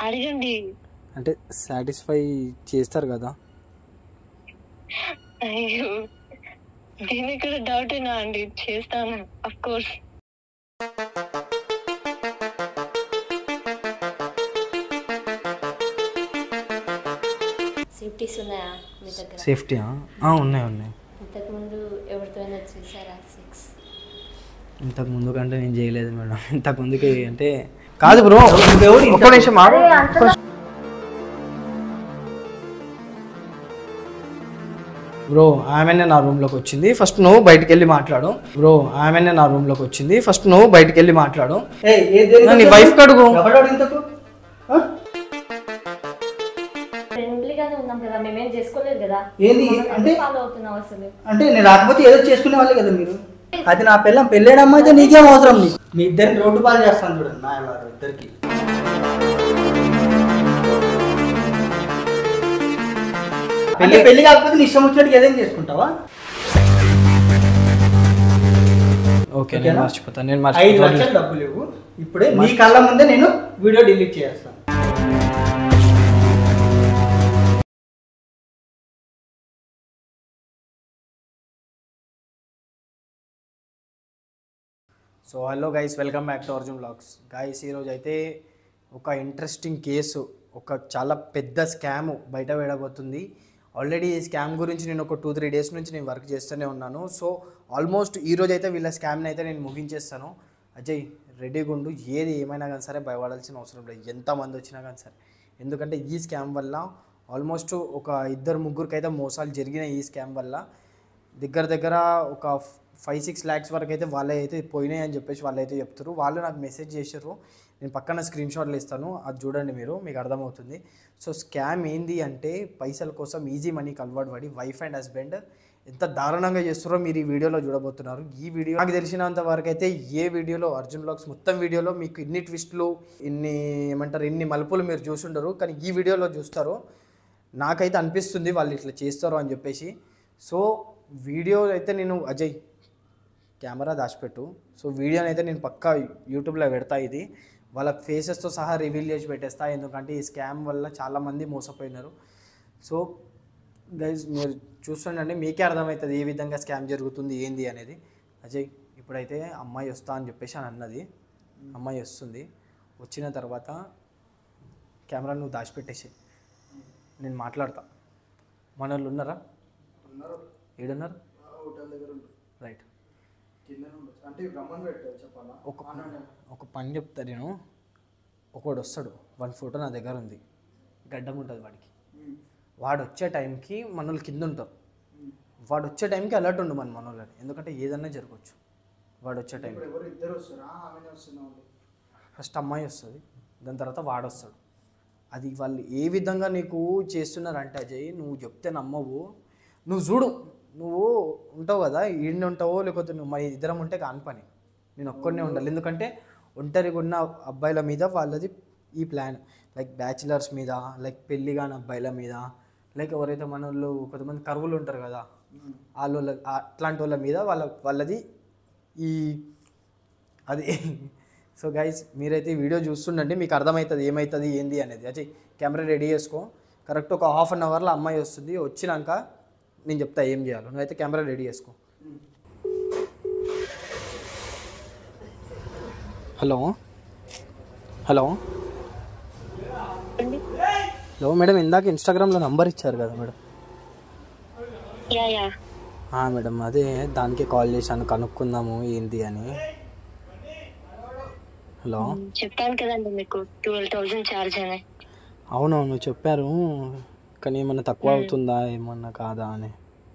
అడగండి అంటే సాటిస్ఫై చేస్తారు కదా అయ్యో దీనికి కూడా డౌట్ ఏనా అండి చేస్తాను అఫ్ కోర్స్ సేఫ్టీస్ ఉన్నాయా మీ దగ్గర సేఫ్టీ ఉన్నాయి ఉన్నాయి ఇంతకుముందు ఎవరితోనైనా చేశారా సెక్స్ ఇంతకు ముందు కంటే నేను చేయలేదు మేడం ఇంతకు ముందుకి అంటే కాదు బ్రో ఒక్క నిమిషం ఆగు. బ్రో ఆమెనే నా రూమ్లోకి వచ్చింది ఫస్ట్ నువ్వు బయటికి వెళ్ళి మాట్లాడు బ్రో ఆమెనే నా రూమ్లోకి వచ్చింది ఫస్ట్ నువ్వు బయటికి వెళ్ళి మాట్లాడు ఏయ్, ఏ దేనికి నీ వచ్చావు? wife కి అడుగు. ఎవడాడు ఇంతకు ఆ? ఫ్రెండ్లీగానే ఉన్నాం కదా మేమేం చేసుకోలేదు కదా ఏంది? అంటే? ఫాలో అవుతున్నాం అసలు అంటే నేను రాకపోతే ఏదో చేసుకునే వాళ్ళే కదా మీరు అది నా పిల్లం పెళ్ళేడమ్మా అయితే నీకేం అవసరం నీకు మీ ఇద్దరిని రోడ్డు పాలు చేస్తాను చూడండి నా వారు ఇద్దరికి అంటే పెళ్లి కాకపోతే నీ ఇష్టం వచ్చినట్టు ఏదైనా చేసుకుంటావా ఓకే నేను ఓకేనా? మర్చిపోతాను నేను ఐదు మర్చిపోతాను లక్షలు డబ్బులు ఇవ్వు ఇప్పుడే నీ కళ్ళ ముందే నేను వీడియో డిలీట్ చేస్తాను so hello guys welcome back to Arjun blogs guys ఈరోజు అయితే ఒక ఇంట్రెస్టింగ్ కేసు ఒక చాలా పెద్ద స్కామ్ బయట వేయబోతుంది ఆల్రెడీ ఈ స్కామ్ గురించి నేను ఒక టూ త్రీ డేస్ నుంచి నేను వర్క్ చేస్తూనే ఉన్నాను సో ఆల్మోస్ట్ ఈ రోజు అయితే వీళ్ళ స్కామ్ని అయితే నేను ముగించేస్తాను అజయ్ రెడీగా ఉండు ఏది ఏమైనా కానీ సరే భయపడాల్సిన అవసరం లేదు ఎంతమంది వచ్చినా కానీ సరే ఎందుకంటే ఈ స్కామ్ వల్ల ఆల్మోస్ట్ ఒక ఇద్దరు ముగ్గురికి అయితే మోసాలు జరిగినాయి ఈ స్కామ్ వల్ల దగ్గర దగ్గర ఒక ఫైవ్ సిక్స్ ల్యాక్స్ వరకు అయితే వాళ్ళే అయితే పోయినాయి అని చెప్పేసి వాళ్ళు అయితే చెప్తారు వాళ్ళు నాకు మెసేజ్ చేశారు నేను పక్కన స్క్రీన్ షాట్లు ఇస్తాను అది చూడండి మీరు మీకు అర్థమవుతుంది సో స్కామ్ ఏంది అంటే పైసల కోసం ఈజీ మనీకి అలవాటు పడి వైఫ్ అండ్ హస్బెండ్ ఎంత దారుణంగా చేస్తారో మీరు ఈ వీడియోలో చూడబోతున్నారు ఈ వీడియో నాకు తెలిసినంత వరకు అయితే ఏ వీడియోలో అర్జున్ బ్లాగ్స్ మొత్తం వీడియోలో మీకు ఇన్ని ట్విస్ట్లు ఇన్ని ఏమంటారు ఇన్ని మలుపులు మీరు చూసుండరు కానీ ఈ వీడియోలో చూస్తారు నాకైతే అనిపిస్తుంది వాళ్ళు ఇట్లా చేస్తారు అని చెప్పేసి సో వీడియో అయితే నేను అజయ్ కెమెరా దాచిపెట్టు సో వీడియోని అయితే నేను పక్కా యూట్యూబ్లో పెడతా ఇది వాళ్ళ ఫేసెస్తో సహా రివీల్ చేసి పెట్టేస్తా ఎందుకంటే ఈ స్కామ్ వల్ల చాలామంది మోసపోయినారు సో గైజ్ మీరు చూస్తుండండి మీకే అర్థమవుతుంది ఏ విధంగా స్కామ్ జరుగుతుంది ఏంది అనేది అజయ్ ఇప్పుడైతే అమ్మాయి వస్తా అని చెప్పేసి అని అన్నది అమ్మాయి వస్తుంది వచ్చిన తర్వాత కెమెరా నువ్వు దాచిపెట్టేసి నేను మాట్లాడతా మన వాళ్ళు ఉన్నారా ఏడున్నారు రైట్ అంటే రమ్మని పెట్టావు చెప్పాలా ఒక ఒక పని చెప్తా నేను ఒకడు వస్తాడు వన్ ఫోటో నా దగ్గర ఉంది గడ్డం ఉంటుంది వాడికి వాడు వచ్చే టైంకి మనోళ్ళు కింద ఉంటారు వాడు వచ్చే టైంకి అలర్ట్ ఉండు మన మనోళ్ళని ఎందుకంటే ఏదన్నా జరగవచ్చు వాడు వచ్చే టైం ఎవరు ఇద్దరు వస్తారా ఆమెనే వస్తున్నావు ఫస్ట్ అమ్మాయి వస్తుంది దాని తర్వాత వాడు వస్తాడు అది వాళ్ళు ఏ విధంగా నీకు చేస్తున్నారంటే అజయ్ నువ్వు చెప్తే నమ్మవు నువ్వు చూడు నువ్వు ఉంటావు కదా ఈడిని ఉంటావో లేకపోతే నువ్వు మరి ఇద్దరం ఉంటే కాని పని నేను ఒక్కడనే ఉండాలి ఎందుకంటే ఒంటరిగా ఉన్న అబ్బాయిల మీద వాళ్ళది ఈ ప్లాన్ లైక్ బ్యాచిలర్స్ మీద లైక్ పెళ్లి కాని అబ్బాయిల మీద లైక్ ఎవరైతే మన వాళ్ళు కొంతమంది కరువులు ఉంటారు కదా వాళ్ళ అట్లాంటి వాళ్ళ మీద వాళ్ళ వాళ్ళది ఈ అది సో గైస్ మీరైతే ఈ వీడియో చూస్తుండండి మీకు అర్థమవుతుంది ఏమవుతుంది ఏంది అనేది అజయ్ కెమెరా రెడీ చేసుకో కరెక్ట్ ఒక హాఫ్ అన్ అవర్లో అమ్మాయి వస్తుంది వచ్చినాక నేను చెప్తా ఏం చేయాలో నువ్వైతే కెమెరా రెడీ చేసుకో హలో హలో హలో మేడం ఇందాక ఇన్స్టాగ్రామ్లో నంబర్ ఇచ్చారు కదా మేడం యా యా ఆ, మేడం అదే దానికి కాల్ చేశాను కనుక్కుందాము ఏంటి అని హలో చెప్పాను కదండి మీకు ట్వెల్వ్ థౌసండ్ ఛార్జ్ అని అవునవును చెప్పారు కానీ ఏమన్నా తక్కువ అవుతుందా ఏమన్నా కాదా అని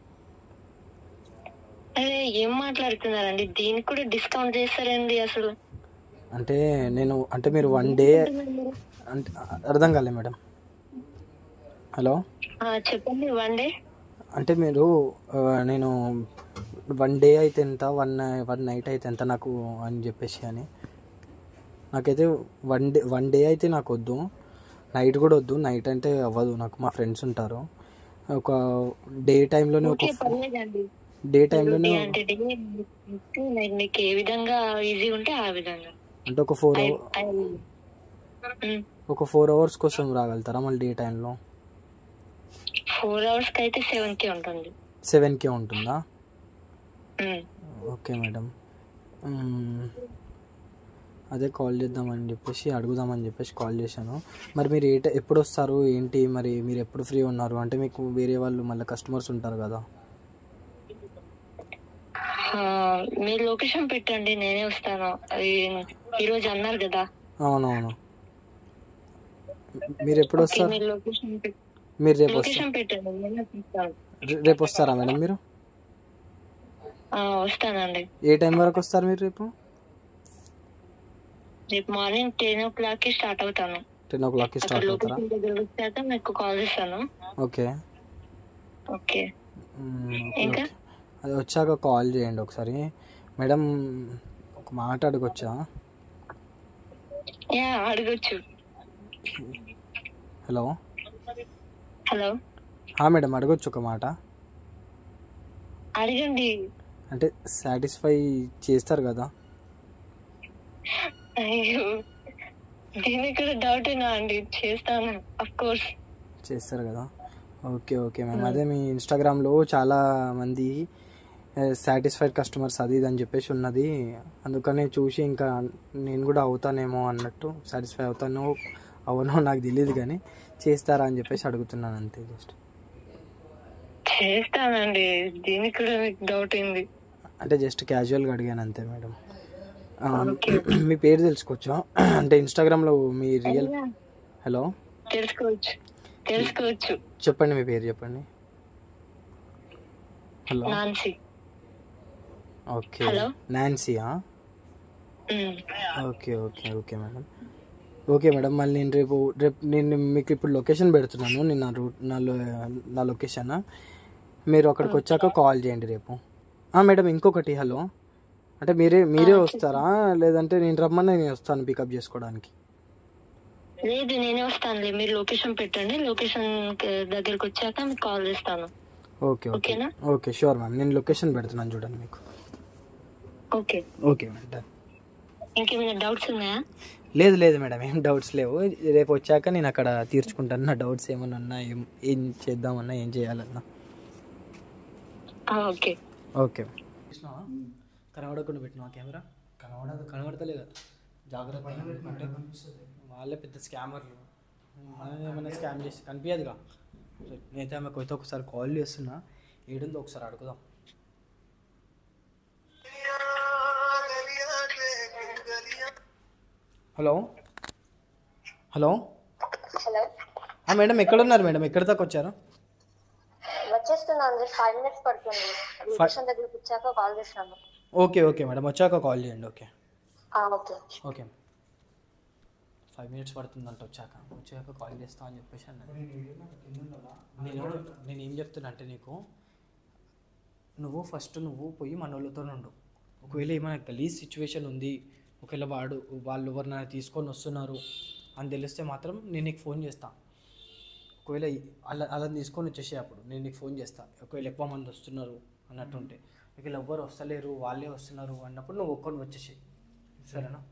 అదే ఏం మాట్లాడుతున్నారండి దీనికి కూడా డిస్కౌంట్ చేస్తారండి అసలు అంటే నేను అంటే మీరు వన్ డే అంటే అర్థం కాలే మేడం హలో ఆ, చెప్పండి వన్ డే అంటే మీరు ఆ, నేను వన్ డే అయితే ఎంత వన్ వన్ నైట్ అయితే ఎంత నాకు అని చెప్పేసి అని నాకైతే వన్ డే వన్ డే అయితే నాకు వద్దు నైట్ కూడా వద్దు నైట్ అంటే అవ్వదు నాకు మా ఫ్రెండ్స్ ఉంటారు ఒక డే టైంలోనే ఒక ఓకే పర్లేదండి డే టైంలోనే డే అంటే డే like మీకు ఏ విధంగా ఈజీ ఉంటే ఆ విధంగా అంటే ఒక ఫోర్ I- I- ఉమ్. ఒక ఫోర్ అవర్స్ కోసం రాగలుగుతారా మళ్ళీ డే టైంలో ఫోర్ అవర్స్ కి అయితే సెవెన్ కి ఉంటుంది సెవెన్కే ఉంటుందా ఉమ్. ఓకే మేడం మ్మ్. అదే కాల్ చేద్దామని చెప్పేసి అడుగుదామని చెప్పేసి కాల్ చేశాను మరి మీరు ఏ టై- ఎప్పుడు వస్తారు ఏంటి మరి మీరు ఎప్పుడు ఫ్రీ ఉన్నారు అంటే మీకు వేరే వాళ్ళు మళ్ళీ కస్టమర్స్ ఉంటారు కదా ఆ, మీరు లొకేషన్ పెట్టండి నేనే వస్తాను అది ఈ రోజు అన్నారు కదా అవునవును మీరు ఎప్పుడు ఓకే, వస్తారు మీరు లొకేషన్ పెట్- మీరు రేపు వస్తారు లొకేషన్ పెట్టండి నేనే వస్తాను రే- రేపు వస్తారా మేడం మీరు ఆ, వస్తానండి ఏ టైం వరకు వస్తారు మీరు రేపు రేపు మార్నింగ్ టెన్ ఓ క్లాక్ కి స్టార్ట్ అవుతాను టెన్ ఓ క్లాక్కి అక్కడ స్టార్ట్ అవుతారా లొకేషన్ దగ్గర వచ్చాక మీకు కాల్ చేస్తాను ఓకే ఓకే మ్మ్, ఓకే, ఇంకా? ఓకే. అది వచ్చాక కాల్ చేయండి ఒకసారి మేడం ఒక మాట అడగొచ్చా యా అడగొచ్చు హలో హలో హా మేడం అడగొచ్చు ఒక మాట అడగండి అంటే సాటిస్ఫై చేస్తారు కదా అయ్యో దీనికి కూడా డౌట్ ఏనా అండి చేస్తాను అఫ్ కోర్స్ చేస్తారు కదా ఓకే ఓకే మ్యామ్ అదే మీ ఇన్స్టాగ్రామ్లో చాలా మంది సాటిస్ఫైడ్ కస్టమర్స్ అది ఇది అని చెప్పేసి ఉన్నది అందుకనే చూసి ఇంకా నేను కూడా అవుతానేమో అన్నట్టు సాటిస్ఫై అవుతానో అవునో నాకు తెలియదు కానీ చేస్తారా అని చెప్పేసి అడుగుతున్నాను అంతే జస్ట్ చేస్తానండి దీనికి కూడా మీకు డౌట్ ఉంది అంటే జస్ట్ క్యాజువల్గా అడిగాను అంతే మేడం ఆ, ఓకే. మీ పేరు తెలుసుకోవచ్చా అంటే ఇన్స్టాగ్రామ్లో మీ రియల్ హలో తెలుసుకోవచ్చు తెలుసుకోవచ్చు చెప్పండి మీ పేరు చెప్పండి హలో నాన్సీ ఓకే హలో. నాన్సీయా um. Okay okay okay madam okay madam మళ్ళీ నేను రేపు రేపు నేను మీకు ఇప్పుడు లొకేషన్ పెడుతున్నాను నేను నా రూట్ నా లో నా లొకేషన్ మీరు అక్కడికి వచ్చాక కాల్ చేయండి రేపు ఆ, మేడం ఇంకొకటి హలో అంటే మీరే మీరే వస్తారా లేదంటే నేను రమ్మని నేను వస్తాను పికప్ చేసుకోవడానికి లేదు నేనే వస్తానులే మీరు లొకేషన్ పెట్టండి లొకేషన్ దగ్గరికి వచ్చాక మీకు కాల్ చేస్తాను ఓకే ఓకే ఓకేనా? ఓకే షూర్ మ్యామ్ నేను లొకేషన్ పెడుతున్నాను చూడండి మీకు ఓకే ఓకే మేడం డన్ ఇంకేమైనా డౌట్స్ ఉన్నాయా లేదు లేదు మేడం ఏం డౌట్స్ లేవు రేపు వచ్చాక నేను అక్కడ తీర్చుకుంటాను నా డౌట్స్ ఏమైనా ఉన్నా ఏం ఏం చేద్దామన్నా ఏం చేయాలన్నా ఆ, ఓకే ఓకే కనబడకుండా పెట్టినా కెమెరా కనబడదు కనబడతలేదు జాగ్రత్త అంటే వాళ్ళే పెద్ద స్కామర్లు మనం ఏమైనా స్కామ్ చేసి కనిపించదుగా నేనైతే ఆమెకు అయితే ఒకసారి కాల్ చేస్తున్నా ఏడుందో ఒకసారి అడుగుదాం హలో హలో హలో ఆ మేడం ఎక్కడ ఉన్నారు మేడం ఎక్కడి దాకా వచ్చారు వచ్చేస్తున్నాను ఫైవ్ మినిట్స్ పడుతుంది లొకేషన్ దగ్గరికి వచ్చాక కాల్ చేస్తాను ఓకే ఓకే మేడం వచ్చాక కాల్ చేయండి okay okay okay five minutes పడుతుందంట వచ్చాక వచ్చాక కాల్ చేస్తా అని చెప్పేసి అన్నాడు నేను నేను ఏం చెప్తున్నా అంటే నీకు నువ్వు ఫస్ట్ నువ్వు పోయి మనోళ్ళతో ఉండు ఒకవేళ ఏమైనా గలీజ్ సిచ్యువేషన్ ఉంది ఒకవేళ వాడు వాళ్ళు ఎవరినైనా తీసుకొని వస్తున్నారు అని తెలిస్తే మాత్రం నేను నీకు ఫోన్ చేస్తా ఒకవేళ అలా అలా తీసుకొని వచ్చేసే అప్పుడు నేను నీకు ఫోన్ చేస్తా ఒకవేళ ఎక్కువ మంది వస్తున్నారు అన్నట్టుంటే ఒకవేళ ఎవ్వరు వస్తలేరు వాళ్ళే వస్తున్నారు అన్నప్పుడు నువ్వు ఒక్కరిని వచ్చేసి సరేనా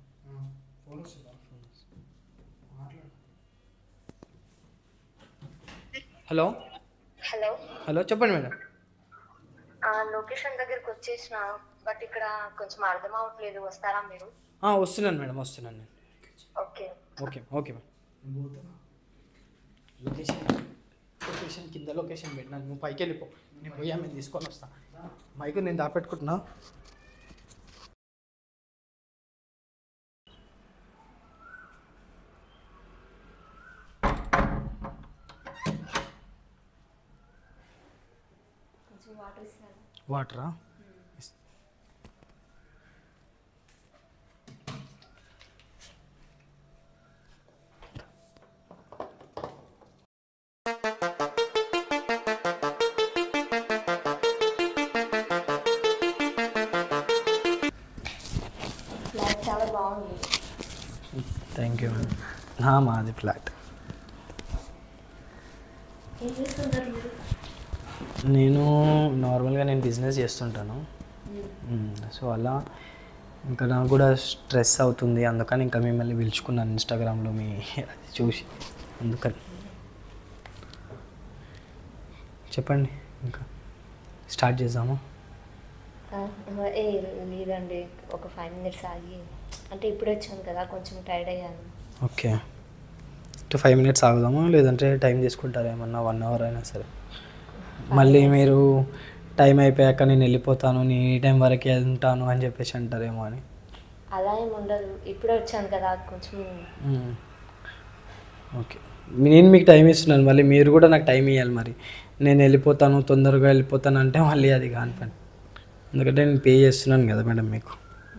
హలో హలో హలో చెప్పండి మేడం లొకేషన్ దగ్గరికి వచ్చేసిన బట్ ఇక్కడ కొంచెం అర్థం అవ్వట్లేదు వస్తారా మీరు ఆ, వస్తున్నాను మేడం వస్తున్నాను నేను okay okay okay madam location location కింద లొకేషన్ పెట్టినా నువ్వు పైకి వెళ్ళిపో నేను పోయి ఆమె తీసుకొని వస్తా మైకు నేను దాపెట్టుకుంటున్నా కొంచెం వాటర్ ఇస్తారు వాటరా ఫ్లాట్ చాలా బాగుంది థ్యాంక్ యూ మేడం మాది ఫ్లాట్ ఏం చేస్తుంటారు మీరు నేను నార్మల్గా నేను బిజినెస్ చేస్తుంటాను సో అలా ఇంకా నాకు కూడా స్ట్రెస్ అవుతుంది అందుకని ఇంకా మిమ్మల్ని పిలుచుకున్నాను ఇన్స్టాగ్రామ్లో మీ అది చూసి అందుకని చెప్పండి ఇంకా స్టార్ట్ చేద్దామా ఆ, ఏ లేదండి ఒక ఫైవ్ మినిట్స్ ఆగి అంటే ఇప్పుడు వచ్చాను కదా కొంచెం టైర్డ్ అయ్యాను ఓకే అంటే ఫైవ్ మినిట్స్ ఆగుదామా లేదంటే టైం తీసుకుంటారా ఏమన్నా వన్ అవర్ అయినా సరే మళ్ళీ మీరు టైం అయిపోయాక నేను వెళ్ళిపోతాను నేను ఈ టైం వరకే ఉంటాను అని చెప్పేసి అంటారేమో అని అలా ఏమి ఉండదు ఇప్పుడే వచ్చాను కదా కొంచెం మ్మ్. ఓకే నేను మీకు టైం ఇస్తున్నాను మళ్ళీ మీరు కూడా నాకు టైం ఇవ్వాలి మరి నేను వెళ్ళిపోతాను తొందరగా వెళ్ళిపోతాను అంటే మళ్ళీ అది కాని పని ఎందుకంటే నేను పే చేస్తున్నాను కదా మేడం మీకు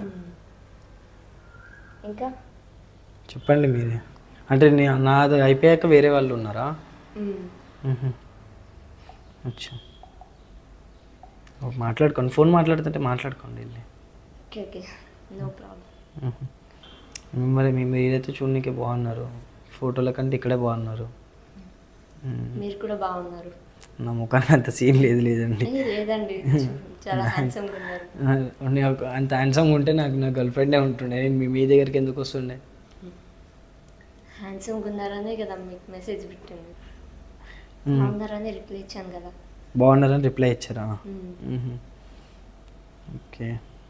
ఇంకా చెప్పండి మీరే అంటే నే నాది అయిపోయాక వేరే వాళ్ళు ఉన్నారా మ్మ్. అచ్చా ఓ, మాట్లాడుకోండి ఫోన్ మాట్లాడుతుంటే మాట్లాడుకోండి వెళ్ళి okay okay no problem hmm. మరి మీ మీరైతే చూడనీకే బాగున్నారు ఫోటోల కంటే ఇక్కడే బాగున్నారు మ్మ్. మీరు కూడా బాగున్నారు నా ముఖానికి అంత సీన్ లేదు లేదండి ఏ, లేదండి చాలా హ్యాండ్సమ్గా ఉన్నారు ఆ, నాకు అంత హ్యాండ్సమ్గా ఉంటే నాకు నా గర్ల్ ఫ్రెండే ఉంటుండే నేను మీ మీ దగ్గరికి ఎందుకు వస్తుండే హ్యాండ్సమ్గా ఉన్నారనే కదా మీకు మెసేజ్ పెట్టింది మ్మ్. బాగున్నారని రిప్లై ఇచ్చాను కదా బాగున్నారని రిప్లై ఇచ్చారా మ్మ్. మ్మ్. ఓకే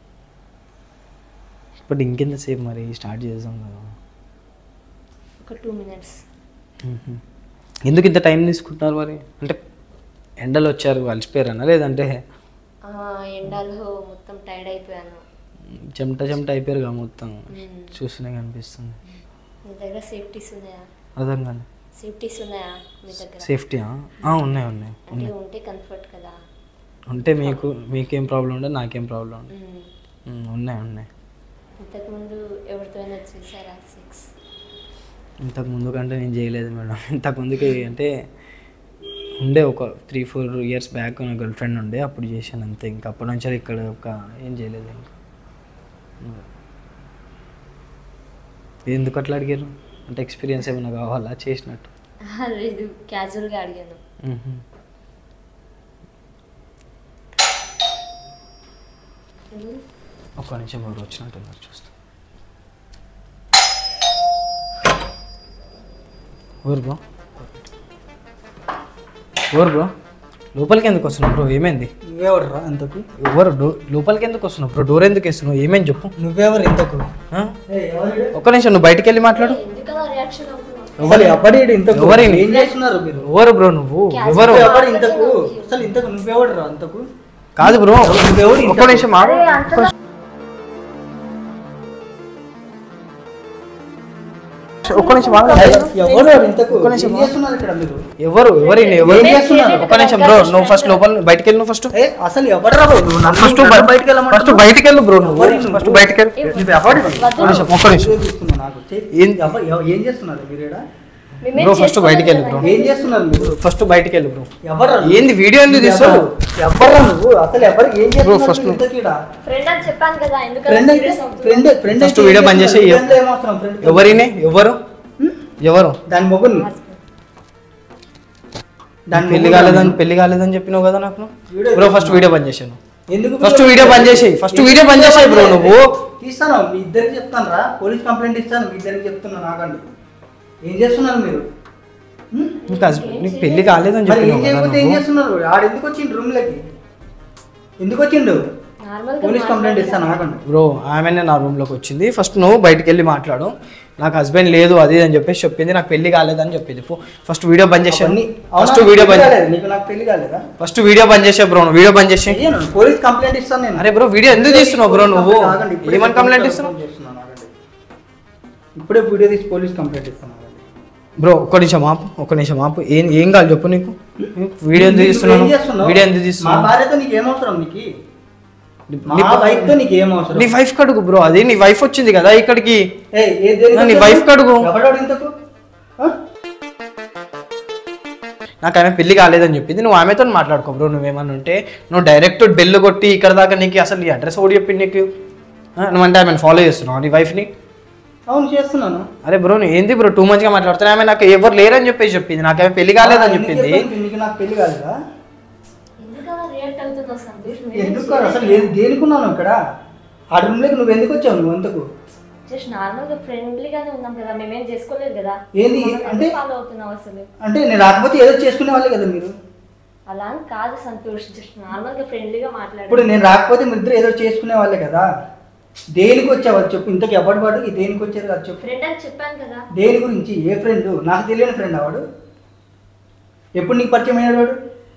ఇప్పుడు ఇంకెంతసేపు మరి స్టార్ట్ చేద్దాం కదా ఒక టూ మినిట్స్ మ్మ్. ఎందుకు ఇంత టైం తీసుకుంటున్నారు మరి అంటే ఎండలు వచ్చారు అలసిపోయారనా లేదంటే ఎండాలో మొత్తం టైర్డ్ అయిపోయాను చెమట చెమట అయిపోయారు కదా మొత్తం మ్మ్. చూస్తూనే కనిపిస్తుంది మీ దగ్గర సేఫ్టీస్ ఉన్నాయా అర్థం కానీ సేఫ్టీస్ ఉన్నాయా మీ దగ్గర సేఫ్టీయా ఉన్నాయి ఉన్నాయి అంటే ఉంటే కంఫర్ట్ కదా ఉంటే మీకు మీకేం ప్రాబ్లం ఉండదు నాకేం ప్రాబ్లం ఉండదు మ్మ్. మ్మ్, ఉన్నాయి ఉన్నాయి ఇంతకుముందు ఎవరితోనైనా చేశారా సెక్స్ ఇంతకు ముందు కంటే నేను చేయలేదు మేడం ఇంతకు ముందుకి అంటే ఉండే ఒక త్రీ ఫోర్ ఇయర్స్ బ్యాక్ నా గర్ల్ ఫ్రెండ్ ఉండే అప్పుడు చేశాను అంతే ఇంకా అప్పటి నుంచి ఇక్కడ ఒక ఏం చేయలేదు ఇంకా ఎందుకు అట్లా అడిగారు అంటే ఎక్స్పీరియన్స్ ఏమైనా కావాలా చేసినట్టు లేదు క్యాజువల్గా అడిగాను మ్మ్. మ్మ్. ఒక్క నిమిషం ఎవరు వచ్చినట్టున్నారు చూస్తా ఎవరు బ్రో ఎవరు బ్రో లోపలికి ఎందుకు వస్తున్నావు బ్రో ఏమైంది నువ్వెవరురా ఇంతకు ఎవరు డో లోపలికి ఎందుకు వస్తున్నావు బ్రో డోర్ ఎందుకు వేస్తున్నావు ఏమైంది చెప్పు నువ్వెవరు ఇంతకు ఆ? ఏ, ఎవరు? ఒక్క నిమిషం నువ్వు బయటికి వెళ్ళి మాట్లాడు ఎందుకలా రియాక్షన్ అవుతున్నావు అసలు ఎవడు ఇంతకు ఎవరు ఈయన? ఏం చేస్తున్నారు మీరు ఎవరు బ్రో నువ్వు ఎవరు ఎవరు ఇంతకు అసలు ఇంతకు నువ్వెవడురా ఇంతకు కాదు బ్రో నువ్వెవరు ఒక్క నిమిషం ఆగు. ఒక్క నిమిషం ఆగు. ఎవరు ఇంతకు ఏం చేస్తున్నారు ఇక్కడ మీరు ఎవరు ఎవరు ఈయన? ఎవరు ఏం చేస్తున్నారు ఒక్క నిమిషం బ్రో నువ్వు ఫస్ట్ లోపల బయటికి వెళ్ళి నువ్వు ఫస్ట్ ఏ అసలు ఎవడరా బాబు? నువ్వు నన్ను- ఫస్ట్ నన్ను బయటికి వెళ్ళమంటున్నావు? ఫస్ట్ బయటికి వెళ్ళు బ్రో నువ్వు ఎవరు నువ్వు? ఫస్ట్ బయటికి వెళ్ళు నువ్వు ఎవరు? ఒక్క నిమిషం ఒక్క నిమిషం వీడియో తీస్తున్నా నాకు. చెయ్. ఏం- ఎవ- ఎవ- ఏం చేస్తున్నారు మీరు ఈడ? మేమేం బ్రో ఫస్ట్ బయటికి వెళ్ళు బ్రో ఏం చేస్తున్నారు మీరు ఫస్ట్ బయటికి వెళ్ళు బ్రో ఎవరు ఏంది వీడియో ఎందుకు తీస్తావు ఎవరు నువ్వు అసలు ఎవరు ఏం చేస్తున్నారు first మీరు నువ్వు- ఇంతకీ ఈడ? ఫ్రెండ్ అని చెప్పాను కదా ఎందుకలా ఫ్రెండ్ అయితే సీరియస్ అవుతున్నావు ఫ్రెండ్ ఫ్రెండ్ First అయితే వీడియో ఏం బంద్ చేసి చేస్తున్నారు? ఎవ- ఫ్రెండ్ ఏమవసరం? ఫ్రెండ్ ఎవరిని ఎవరు ఎవరు దాని మొగుడిని దాని పెళ్లి మొగుడిని. కాలేదని పెళ్లి కాలేదని చెప్పినావు కదా నాకు వీడియో బ్రో ఫస్ట్ వీడియో బంద్ చేశాను ఎందుకు ఫస్ట్ వీడియో బంద్ చేసి ఫస్ట్ వీడియో బంద్ చేసాయి బ్రో నువ్వు తీస్తాను మీ ఇద్దరికి చెప్తాను రా పోలీస్ కంప్లైంట్ ఇస్తాను మీ ఇద్దరికి చెప్తున్నా నాకండి ఏం చేస్తున్నారు మీరు హ్మ్? ఇంకా husband- నీకు పెళ్లి కాలేదని మరి ఏం చెప్పినావు కదా చేయకపోతే ఏం నువ్వు చేస్తున్నారు ఆడు ఎందుకు వచ్చిండు రూమ్ లకి ఎందుకు వచ్చిండు నార్మల్ పోలీస్ కంప్లైంట్ ఇస్తాను నాకండి బ్రో ఆమెనే నా రూమ్లోకి వచ్చింది ఫస్ట్ నువ్వు బయటికి వెళ్ళి మాట్లాడు నాకు హస్బెండ్ లేదు అది అని చెప్పేసి చెప్పింది నాకు పెళ్లి కాలేదని చెప్పింది ఫస్ట్ వీడియో బంద్ చేసాను అవన్నీ ఫస్ట్ అవునా? వీడియో పెళ్లి బంద్ కాలేదు. నీకు నాకు పెళ్లి కాలేదా ఫస్ట్ వీడియో బంద్ చేసే బ్రో వీడియో బంద్ చేసి చెయ్యను పోలీస్ కంప్లైంట్ ఇస్తాను నేను అరే బ్రో వీడియో ఎందుకు తీస్తున్నావు బ్రో నువ్వు ఆగండి, ఇప్పుడే ఏమని కంప్లైంట్ పోలీస్ ఇస్తున్నావు చేస్తున్నాను, ఆగండి. ఇప్పుడే వీడియో తీసి పోలీస్ కంప్లైంట్ ఇస్తాను ఆగండి. బ్రో ఒక్క నిమిషం ఆపు ఒక్క నిమిషం ఆపు ఏం ఏం కావాలి చెప్పు నీకు వీడియో ఎందుకు నువ్వు ఏం తీస్తున్నావు చేస్తున్నావు? వీడియో ఎందుకు మా తీస్తున్నావు భార్యతో నీకు ఏం అవసరం నీకు మా నీ- వైఫ్ తో నీకు ఏం అవసరం నీ వైఫ్ కడుగు బ్రో అది నీ వైఫ్ వచ్చింది కదా ఇక్కడికి ఏయ్, ఏ దేనికి నా నీ వచ్చావు? wife కి అడుగు. ఎవడాడు ఇంతకు ఆ? నాకు ఆమె పెళ్లి కాలేదని చెప్పింది నువ్వు ఆమెతో మాట్లాడుకో బ్రో నువ్వేమన్నా ఉంటే నువ్వు డైరెక్ట్ బెల్ కొట్టి ఇక్కడ దాకా నీకు అసలు ఈ అడ్రస్ ఓడి చెప్పింది నీకు ఆ, నువ్వంటే ఆమెను ఫాలో చేస్తున్నావు నీ వైఫ్ని అవును చేస్తున్నాను అరే బ్రో నువ్వు ఏంది బ్రో టూ మంచిగా మాట్లాడుతున్నా ఆమె నాకు ఎవరు లేరని చెప్పేసి చెప్పింది నాకు ఆమె పెళ్లి కాలేదని ఎందుకు చెప్పింది చెప్పాను? నీకు నాకు పెళ్లి కాలేదా ఎందుకలా రియాక్ట్ అవుతున్నావు సంబీర్ ఎందుకు అసలు ఏ- దేనికున్నాను ఇక్కడ ఆ రూమ్లోకి నువ్వు ఎందుకు వచ్చావు నువ్వు అంతకు జస్ట్ నార్మల్గా ఫ్రెండ్లీగానే ఉన్నాం కదా మేమేం చేసుకోలేదు కదా ఏంది? అంటే- ఫాలో అవుతున్నావు అసలు అంటే నేను రాకపోతే ఏదో చేసుకునే వాళ్ళే కదా మీరు అలా అని కాదు సంతోష్ జస్ట్ నార్మల్గా ఫ్రెండ్లీగా మాట్లాడు ఇప్పుడు నేను రాకపోతే మీ ఇద్దరు ఏదో చేసుకునే వాళ్ళే కదా దేనికి వచ్చావు అది చెప్పు ఇంతకు ఎవరి వాడు ఈ దేనికి వచ్చారు అది చెప్పు ఫ్రెండ్ అని చెప్పాను కదా దేని గురించి ఏ ఫ్రెండ్ నాకు తెలియని ఫ్రెండ్ వాడు ఎప్పుడు నీకు పరిచయం అయ్యాడు వాడు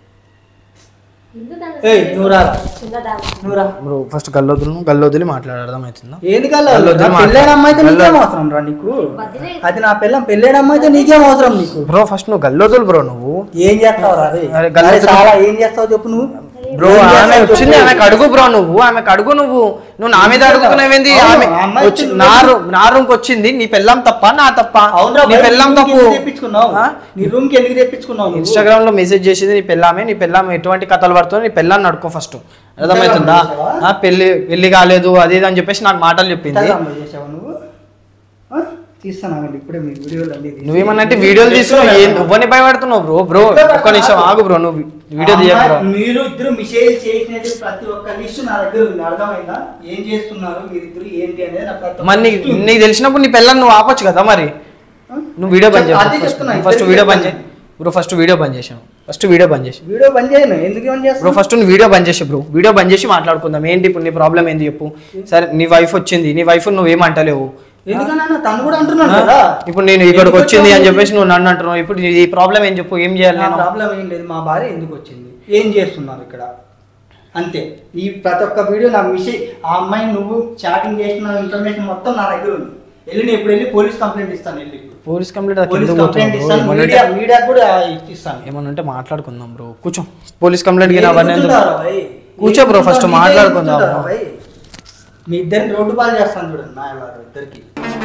ఎందుకంత ఏయ్, serious నువ్వు రా. అవుతున్నావు? చిన్నదాన్ని నువ్వు రా బ్రో ఫస్ట్ గల్లొద్దులు గల్లొద్దులు మాట్లాడ అర్థమవుతుందా ఏంది కల్లా వాళ్ళు వద్దు మాట. పెళ్ళైన అమ్మాయితో వాళ్ళు నీకేం వద్దు. అవసరం రా నీకు వదిలే. అది నా పిల్లం పెళ్ళైన అమ్మాయితో నీకేం అవసరం నీకు బ్రో ఫస్ట్ నువ్వు గల్లొద్దులు బ్రో నువ్వు ఏం చేస్తావు రా రే? అరే, గల్లా అరే, చాలా ఏం చేస్తావు చెప్పు నువ్వు బ్రో ఏం చేస్తావు ఆమె చెప్పు. వచ్చింది ఆమెకు అడుగు బ్రో నువ్వు ఆమెకు అడుగు నువ్వు నువ్వు నా మీద అడుగుతున్నావేంది అవును, ఆమె ఆ అమ్మాయి వచ్చి వచ్చింది. నా రూమ్ నా రూమ్కి వచ్చింది నీ పెళ్ళం తప్ప నా తప్ప అవునరా నీ బయట పెళ్ళం రూమ్కి తప్పు ఎందుకు తెప్పించుకున్నావు ఆ? నీ రూమ్ కి ఎందుకు తెప్పించుకున్నావు నువ్వు? ఇన్స్టాగ్రామ్ లో మెసేజ్ చేసింది నీ పెళ్ళామే నీ పెళ్ళాం ఎటువంటి కథలు పడుతుందో నీ పెళ్ళాన్ని నడుకో ఫస్ట్ అర్థమవుతుందా చేసావా? ఆ, పెళ్లి పెళ్లి కాలేదు అది ఇది అని చెప్పేసి నాకు మాటలు చెప్పింది ఇన్స్టాగ్రామ్లో చేసావా నువ్వు ఆ? తీస్తాను ఆగండి ఇప్పుడే మీ వీడియోలు అన్ని తీసి- నువ్వేమన్నంటే వీడియోలు తీసుకున్నావు ఏం- నువ్వని భయపడుతున్నావు బ్రో బ్రో ఒక్క నిమిషం ఆగు బ్రో నువ్వు వీడియో తీయ బ్రో అమ్మాయి, మీరు ఇద్దరు మిషేల్ చేసినది ప్రతి ఒక్క లిస్ట్ నా దగ్గర ఉంది అర్థమైందా ఏం చేస్తున్నారు మీరిద్దరు ఏంటి అనేది నా ప్రతి ఒక్క మరి నీకు list ఉంది. నీకు తెలిసినప్పుడు నీ పెళ్ళని నువ్వు ఆపొచ్చు కదా మరి ఆ? నువ్వు వీడియో బంద్ అదే చేసావు చెప్తున్నా, ఫస్ట్ ఇద్దరికి వీడియో బంద్ చేయి చెప్తున్నా. బ్రో ఫస్ట్ వీడియో బంద్ చేసాం ఫస్ట్ వీడియో బంద్ చేసి వీడియో బంద్ చేయను ఎందుకు ఏమని బ్రో చేస్తావు ఫస్ట్ నువ్వు వీడియో బంద్ చేసి బ్రో వీడియో బంద్ చేసి మాట్లాడుకుందాం ఏంటి ఇప్పుడు నీ ప్రాబ్లం ఏంది చెప్పు సరే నీ వైఫ్ వచ్చింది నీ వైఫ్ నువ్వేమంటలేవు ఎందుకన్నా తను కూడా అంటున్నాను కదా ఇప్పుడు నేను ఇక్కడికి వచ్చింది అని చెప్పేసి నువ్వు నన్ను అంటున్నావు ఇప్పుడు ఈ ప్రాబ్లం ఏం చెప్పు ఏం చేయాలి నా నేను ప్రాబ్లం ఏం లేదు మా భార్య ఎందుకు వచ్చింది ఏం చేస్తున్నారు ఇక్కడ అంతే ఈ ప్రతి ఒక్క వీడియో నా మిషే ఆ అమ్మాయి నువ్వు చాటింగ్ చేసిన ఇన్ఫర్మేషన్ మొత్తం నా దగ్గర ఉంది వెళ్ళి నేను ఇప్పుడు వెళ్ళి పోలీస్ కంప్లైంట్ ఇస్తాను వెళ్ళి ఇప్పుడు. పోలీస్ కంప్లైంట్ పోలీస్ కంప్లైంట్ ఇస్తాను మీడియా మీడియా కూడా ఇస్తాను ఏమన్నా ఉంటే మాట్లాడుకుందాం బ్రో కూర్చో పోలీస్ కంప్లైంట్ ఏం అవన్నీ ఎందుకు? కూర్చుంటారా భయ్? కూర్చో ఏం బ్రో ఫస్ట్ కూర్చుంటారా? మాట్లాడుకుందాం మీకేం కూర్చుంటారా భయ్? మీ ఇద్దరిని రోడ్డు పాలు చేస్తాను చూడండి నా ఎవరు ఇద్దరికి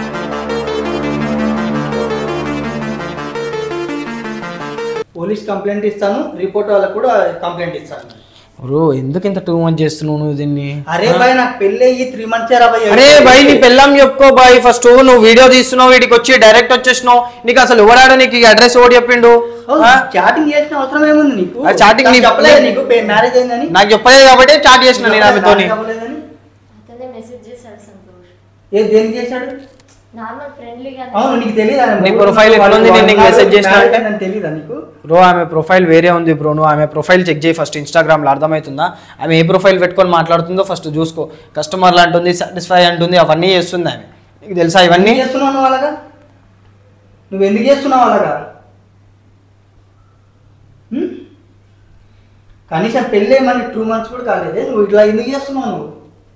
పోలీస్ కంప్లైంట్ ఇస్తాను రిపోర్ట్ వాళ్ళకు కూడా కంప్లైంట్ ఇస్తాను బ్రో ఎందుకు ఇంత టూ మచ్ చేస్తున్నావు నువ్వు దీన్ని అరే భయ్ నాకు పెళ్ళి అయ్యి త్రీ మంత్స్ రా భయ్ అరే భయ్ నీ పెళ్ళం చెప్పుకో బాయ్ ఫస్ట్ నువ్వు వీడియో తీస్తున్నావు వీడికి వచ్చి డైరెక్ట్ వచ్చేసినావు నీకు అసలు ఎవడాడు నీకు అడ్రస్ ఎవడు చెప్పిండు ఆ? చాటింగ్ చేసిన అవసరం ఏముంది నీకు ఆ chatting నాకు నీ- చెప్పలేదు నీకు మ్యారేజ్ అయిందని నాకు చెప్పలేదు కాబట్టి చాట్ చేసిన నేను ఆమెతోని చెప్పలేదని అతనే మెసేజ్ చేశాడు సంతోష్ ఏ దేనికి చేశాడు నార్మల్ ఫ్రెండ్లీగా అవును నీకు తెలియదా నీ profile ఎట్లా ఉంది? నేను నీకు message చేసినా అంటే? నాకు తెలియదా నీకు బ్రో ఆమె ప్రొఫైల్ వేరే ఉంది బ్రో నువ్వు ఆమె ప్రొఫైల్ చెక్ చేయి ఫస్ట్ ఇన్స్టాగ్రామ్లో అర్థమవుతుందా ఆమె ఏ ప్రొఫైల్ పెట్టుకొని మాట్లాడుతుందో ఫస్ట్ చూసుకో కస్టమర్లు అంటుంది సాటిస్ఫై అంటుంది అవన్నీ చేస్తుంది ఆమె నీకు తెలుసా ఇవన్నీ ఎందుకు చేస్తున్నావు నువ్వు అలాగా నువ్వు ఎందుకు చేస్తున్నావు అలాగా హ్మ్? కనీసం పెళ్ళి మరి టూ మంత్స్ కూడా కాలేదే నువ్వు ఇట్లా ఎందుకు చేస్తున్నావు నువ్వు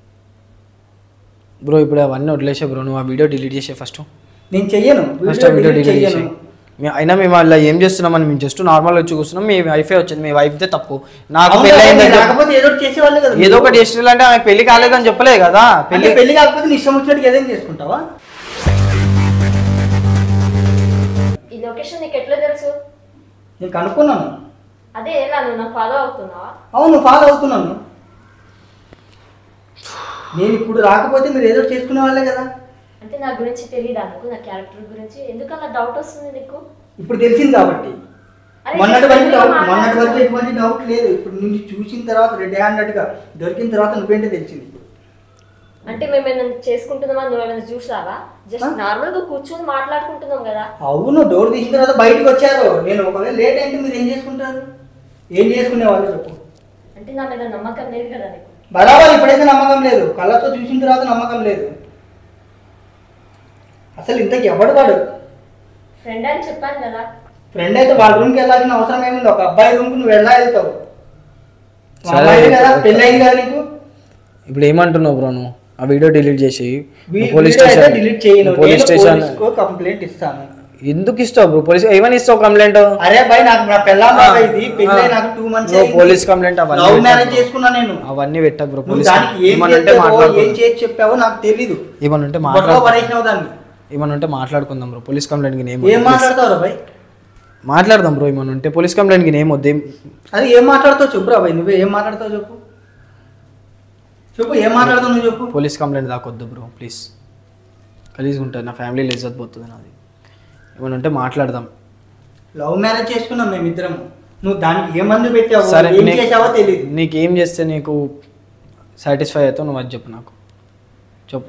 బ్రో ఇప్పుడు అవన్నీ వదిలేసే బ్రో నువ్వు ఆ వీడియో డిలీట్ చేసే ఫస్ట్ నేను చెయ్యను ఫస్ట్ ఆ వీడియో delete డిలీట్ చేసే చెయ్యను అయినా మేము అలా ఏం చేస్తున్నామని మేము జస్ట్ నార్మల్ వచ్చి కూర్చున్నాం మీ వైఫే వచ్చింది మీ వైఫ్దే తప్పు నాకు అవునా? పెళ్ళి నేను అయిందని చెప్ప- రాకపోతే ఏదో ఒకటి చేసేవాళ్ళే కదా ఏదో ఒకటి చేసిన అంటే ఆమె పెళ్లి కాలేదని చెప్పలే కదా పెళ్లి పెళ్లి పెళ్లి కాకపోతే నీ ఇష్టం వచ్చినట్టు ఏదైనా చేసుకుంటావా ఈ లొకేషన్ నీకు ఎట్లా తెలుసు నేను కనుక్కున్నాను అదే ఎలా నువ్వు నాకు ఫాలో అవుతున్నావా అవును ఫాలో అవుతున్నాను నేను ఇప్పుడు రాకపోతే మీరు ఏదో ఒకటి చేసుకునే వాళ్ళే కదా అంటే నా గురించి తెలియదు అనుకో నా క్యారెక్టర్ గురించి ఎందుకు అలా డౌట్ వస్తుంది నీకు ఇప్పుడు తెలిసింది కాబట్టి అరే, మొన్నటి వరకు just డౌట్ మాట్లాడు. మొన్నటి వరకు ఎటువంటి డౌట్ లేదు ఇప్పుడు నుంచి చూసిన తర్వాత రెడీ హ్యాండెడ్గా దొరికిన తర్వాత నువ్వేంటో తెలిసింది అంటే మేము ఏమైనా చేసుకుంటున్నామా నువ్వు ఏమైనా చూసావా జస్ట్ ఆ? నార్మల్ గా కూర్చొని మాట్లాడుకుంటున్నాం కదా అవును డోర్ తీసిన తర్వాత బయటకు వచ్చారు నేను ఒకవేళ లేట్ అయితే మీరు ఏం చేసుకుంటారు ఏం చేసుకునే వాళ్ళు చెప్పు అంటే నా మీద నమ్మకం లేదు కదా నీకు బరాబర్ ఇప్పుడైతే నమ్మకం లేదు కళ్ళతో చూసిన తర్వాత నమ్మకం లేదు అసలు ఇంతకు ఎవడు వాడు ఫ్రెండ్ అని చెప్పాను కదా ఫ్రెండ్ అయితే వాళ్ళ రూమ్కి వెళ్ళాల్సిన అవసరం ఏముంది ఒక అబ్బాయి రూమ్కి నువ్వు వెళ్ళా వెళ్తావు మా సరే, అమ్మాయినే కదా ఇప్పుడు- పెళ్ళయింది కదా నీకు ఇప్పుడు ఏమంటున్నావు బ్రో నువ్వు ఆ వీడియో డిలీట్ చేసి వీ- పోలీస్ వీడియో అయితే స్టేషన్ డిలీట్ చేయను పోలీస్ నేను స్టేషన్ పోలీస్కు కంప్లైంట్ ఇస్తాను ఎందుకు ఇస్తావు బ్రో పోలీస్ ఏమని ఇస్తావు కంప్లైంట్ అరే భయ్ నాకు నా పెళ్ళాం ఆ, బాబా ఇది పెళ్ళి ఆ. నాకు టూ మంత్స్ నువ్వు పోలీస్ కంప్లైంట్ అవన్నీ లవ్ పెట్టకు మ్యారేజ్ బ్రో. చేసుకున్నా నేను అవన్నీ పెట్టకు బ్రో నువ్వు పోలీస్ దానికి ఏం ఏమనంటే చేస్తావో ఏం మాట్లాడుకుందాం చేసి చెప్పావో నాకు తెలీదు ఏమనంటే బొట్లో మాట్లాడు పడేసినావు దాన్ని ఏమనంటే మాట్లాడుకుందాం బ్రో పోలీస్ కంప్లైంట్ కి నేమ్ ఏం మాట్లాడతావు భయ్ మాట్లాడదాం బ్రో ఏమనంటే పోలీస్ కంప్లైంట్ కి నేమ్ వద్దు ఏం- అది ఏం మాట్లాడతావు చెప్పు రా భయ్ నువ్వే ఏం మాట్లాడతావు చెప్పు చెప్పు ఏం మాట్లాడతావు నువ్వు చెప్పు పోలీస్ కంప్లైంట్ దాకొద్దు బ్రో ప్లీజ్ కలిసి ఉంటుంది నా ఫ్యామిలీలో ఇజ్జత్ పోతుంది నాది ఏమనంటే మాట్లాడదాం లవ్ మ్యారేజ్ చేసుకున్నాం మేమిద్దరం నువ్వు దానికి ఏ మందు పెట్టావు సరే ఏం నీ- చేసావో తెలియదు నీకు ఏం చేస్తే నీకు సాటిస్ఫై అవుతావు నువ్వు అది చెప్పు నాకు చెప్పు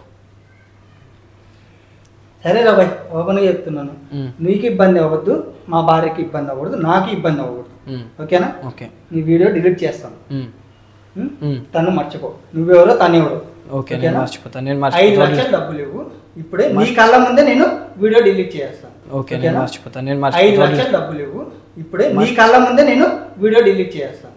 సరే రాబాయ్ ఓపెన్గా చెప్తున్నాను మ్మ్. నీకు ఇబ్బంది అవ్వద్దు మా భార్యకి ఇబ్బంది అవ్వకూడదు నాకు ఇబ్బంది అవ్వకూడదు మ్మ్. ఓకేనా ఓకే నీ వీడియో డిలీట్ చేస్తాను మ్మ్. మ్మ్? మ్మ్. తను మర్చిపో నువ్వెవరో తనెవరో ఓకే నేను ఓకేనా? మర్చిపోతాను నేను ఐదు మర్చిపోతాను లక్షలు డబ్బులు ఇవ్వు ఇప్పుడే నీ కళ్ళ ముందే నేను వీడియో డిలీట్ చేస్తాను ఓకే నేను ఓకేనా? మర్చిపోతాను నేను ఐదు మర్చిపోతాను లక్షలు డబ్బులు ఇవ్వు ఇప్పుడే నీ కళ్ళ ముందే నేను వీడియో డిలీట్ చేస్తాను